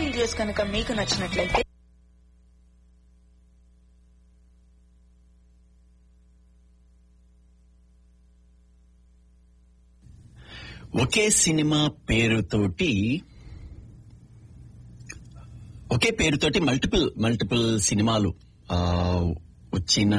videos కనుక మీకు నచ్చినట్లయితే ఒకే సినిమా పేరుతోటి ఒకే పేరుతోటి మల్టిపుల్ మల్టిపుల్ సినిమాలు ఆ, వచ్చిన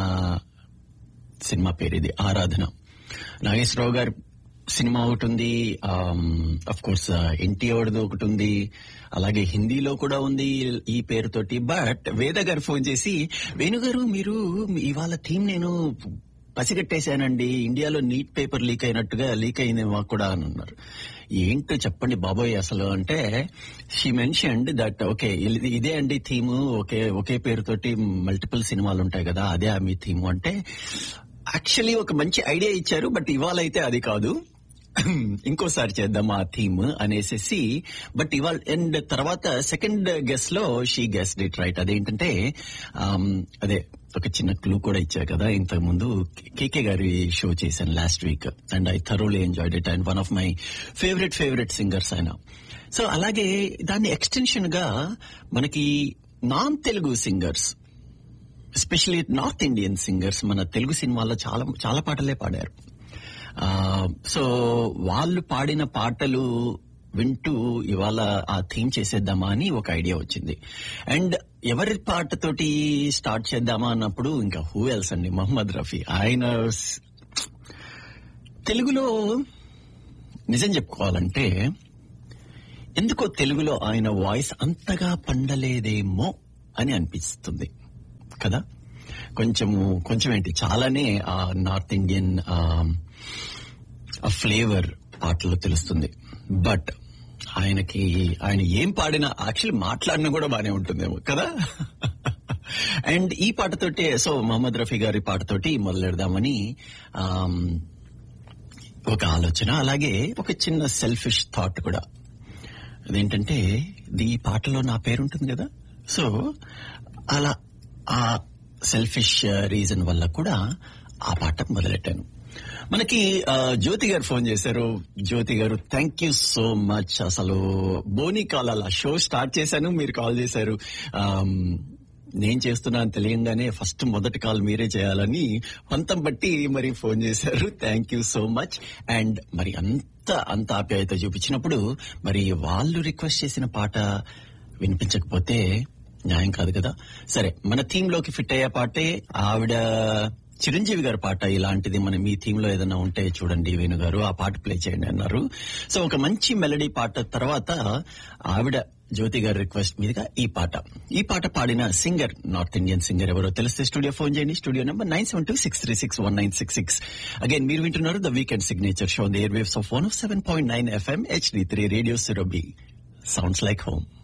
సినిమా పేరు ఇది ఆరాధన నాగేశ్వరరావు గారి సినిమా ఒకటి ఉంది అఫ్ కోర్స్ ఎన్టీఆర్ది ఒకటి ఉంది అలాగే హిందీలో కూడా ఉంది ఈ పేరుతోటి బట్ వేద గారు ఫోన్ చేసి వేణు గారు మీరు ఇవాళ థీమ్ నేను పసిగట్టేశానండి ఇండియాలో నీట్ పేపర్ లీక్ అయినట్టుగా లీక్ అయింది మాకు కూడా అని అన్నారు ఏంటో చెప్పండి బాబోయ్ అసలు అంటే షీ మెన్షన్డ్ దట్ ఓకే ఇదే అండి థీమ్ ఒకే ఒకే పేరుతోటి మల్టిపుల్ సినిమాలు ఉంటాయి కదా అదే ఆ మీ థీమ్ అంటే యాక్చువల్లీ ఒక మంచి ఐడియా ఇచ్చారు బట్ ఇవాళ అయితే అది కాదు ఇంకోసారి చేద్దాం ఆ థీమ్ అనేసి బట్ ఇవాళ అండ్ తర్వాత సెకండ్ గెస్ లో షీ గెస్ డిట్ రైట్ అదేంటంటే ఆమ్, అదే ఒక చిన్న క్లూ కూడా ఇచ్చారు కదా ఇంతకు ముందు కేకే గారి షో చేశాను last week and I thoroughly enjoyed it and one of my favourite favourite singers ఆయన సో అలాగే దాన్ని ఎక్స్టెన్షన్ గా మనకి non Telugu singers especially north Indian singers మన తెలుగు సినిమాల్లో చాలా చాలా పాటలే పాడారు ఆ, సో వాళ్ళు పాడిన పాటలు వింటూ ఇవాళ ఆ థీమ్ చేసేద్దామా అని ఒక ఐడియా వచ్చింది అండ్ ఎవరి పాటతోటి స్టార్ట్ చేద్దామా అన్నప్పుడు ఇంకా హూ ఎల్స్ అండి మహమ్మద్ రఫీ ఆయన స్- తెలుగులో నిజం చెప్పుకోవాలంటే ఎందుకో తెలుగులో ఆయన వాయిస్ అంతగా పండలేదేమో అని అనిపిస్తుంది కదా కొంచెము కొంచెం ఏంటి చాలానే ఆ నార్త్ ఇండియన్ ఆ, ఆ ఫ్లేవర్ పాటలో తెలుస్తుంది బట్ ఆయనకి ఆయన ఏం పాడినా యాక్చువల్లీ మాట్లాడినా కూడా బానే ఉంటుందేమో కదా అండ్ ఈ పాటతోటే సో మహమ్మద్ రఫీ గారి పాటతోటి మొదలెడదామని ఆమ్, ఒక ఆలోచన అలాగే ఒక చిన్న సెల్ఫిష్ థాట్ కూడా అదేంటంటే ఈ పాటలో నా పేరు ఉంటుంది కదా సో అలా ఆ సెల్ఫిష్ రీజన్ వల్ల కూడా ఆ పాట మొదలెట్టాను మనకి ఆ, జ్యోతి గారు ఫోన్ చేశారు జ్యోతి గారు థ్యాంక్ యూ సో మచ్ అసలు బోని కాల్ అలా షో స్టార్ట్ చేశాను మీరు కాల్ చేశారు ఆమ్, నేను చేస్తున్నాను తెలియంగానే ఫస్ట్ మొదటి కాల్ మీరే చేయాలని పంతం బట్టి మరి ఫోన్ చేశారు thank you so much and మరి అంత అంత ఆప్యాయత చూపించినప్పుడు మరి వాళ్ళు రిక్వెస్ట్ చేసిన పాట వినిపించకపోతే న్యాయం కాదు కదా సరే మన థీమ్ లోకి ఫిట్ అయ్యే పాటే ఆవిడ చిరంజీవి గారి పాట ఇలాంటిది మన మీ థీమ్ లో ఏదైనా ఉంటే చూడండి వేణు గారు ఆ పాట ప్లే చేయండి అన్నారు సో ఒక మంచి మెలడీ పాట తర్వాత ఆవిడ జ్యోతి గారి రిక్వెస్ట్ మీదుగా ఈ పాట ఈ పాట పాడిన సింగర్ నార్త్ ఇండియన్ సింగర్ ఎవరో తెలిస్తే స్టూడియో ఫోన్ చేయండి studio number nine seven two six three six one nine six six again మీరు వింటున్నారు the weekend signature show the air waves of one seven point nine FM HD three radio Surabhi sounds like home